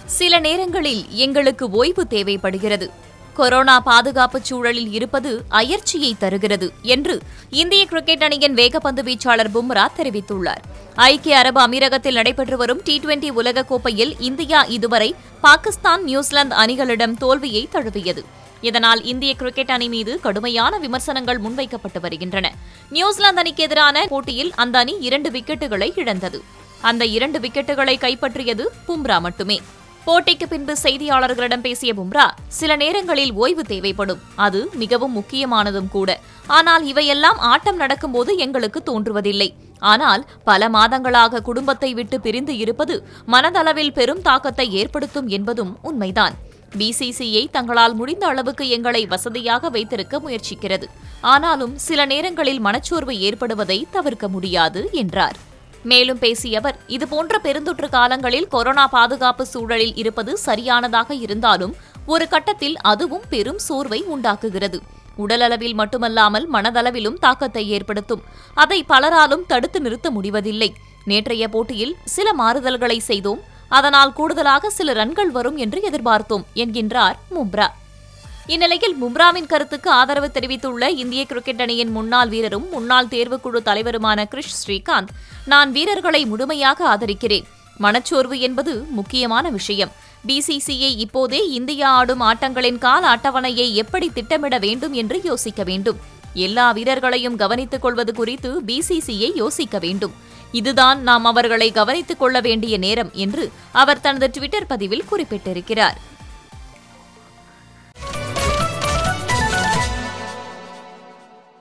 சில நேரங்களில் எங்களுக்கு ஓய்வு தேவைப்படுகிறது கொரோனா பாதுகாப்பு சூழலில் இருப்பது அயற்சியை தருகிறது என்று இந்திய கிரிக்கெட் அணியின் வேகப்பந்து வீச்சாளர் பும்ரா தெரிவித்துள்ளார் ஐக்கிய அரபு அமீரகத்தில் நடைபெற்று வரும் டி டுவெண்டி உலகக்கோப்பையில் இந்தியா இதுவரை பாகிஸ்தான் நியூசிலாந்து அணிகளிடம் தோல்வியை தழுவியது இதனால் இந்திய கிரிக்கெட் அணி மீது கடுமையான விமர்சனங்கள் முன்வைக்கப்பட்டு வருகின்றன நியூசிலாந்து அணிக்கு எதிரான போட்டியில் அந்த அணி இரண்டு விக்கெட்டுகளை இழந்தது அந்த இரண்டு விக்கெட்டுகளை கைப்பற்றியது பும்ரா மட்டுமே போட்டிக்கு பின்பு செய்தியாளர்களிடம் பேசிய பும்ரா சில நேரங்களில் ஓய்வு தேவைப்படும் அது மிகவும் முக்கியமானதும் கூட ஆனால் இவையெல்லாம் ஆட்டம் நடக்கும்போது எங்களுக்கு தோன்றுவதில்லை ஆனால் பல மாதங்களாக குடும்பத்தை விட்டு பிரிந்து இருப்பது மனதளவில் பெரும் தாக்கத்தை ஏற்படுத்தும் என்பதும் உண்மைதான் பிசிசிஐ தங்களால் முடிந்த அளவுக்கு எங்களை வசதியாக வைத்திருக்க முயற்சிக்கிறது ஆனாலும் சில நேரங்களில் மனச்சோர்வு ஏற்படுவதை தவிர்க்க முடியாது என்றார் மேலும் பேசிய அவர் இதுபோன்ற பெருந்தொற்று காலங்களில் கொரோனா பாதுகாப்பு சூழலில் இருப்பது சரியானதாக இருந்தாலும் ஒரு கட்டத்தில் அதுவும் பெரும் சோர்வை உண்டாக்குகிறது உடலளவில் மட்டுமல்லாமல் மனதளவிலும் தாக்கத்தை ஏற்படுத்தும் அதை பலராலும் தடுத்து நிறுத்த முடிவதில்லை நேற்றைய போட்டியில் சில மாறுதல்களை செய்தோம் அதனால் கூடுதலாக சில ரன்கள் வரும் என்று எதிர்பார்த்தோம் என்கின்றார் மும்ரா இந்நிலையில் மும்ராவின் கருத்துக்கு ஆதரவு தெரிவித்துள்ள இந்திய கிரிக்கெட் அணியின் முன்னாள் வீரரும் முன்னாள் தேர்வுக்குழு தலைவருமான கிரிஷ் ஸ்ரீகாந்த் நான் வீரர்களை முழுமையாக ஆதரிக்கிறேன் மனச்சோர்வு என்பது முக்கியமான விஷயம் பிசிசிஐ இப்போதே இந்தியா ஆடும் ஆட்டங்களின் கால அட்டவணையை எப்படி திட்டமிட வேண்டும் என்று யோசிக்க வேண்டும் எல்லா வீரர்களையும் கவனித்துக் கொள்வது குறித்து பிசிசிஐ யோசிக்க வேண்டும் இதுதான் நாம் அவர்களை கவனித்துக் கொள்ள வேண்டிய நேரம் என்று அவர் தனது டுவிட்டர் பதிவில் குறிப்பிட்டிருக்கிறார்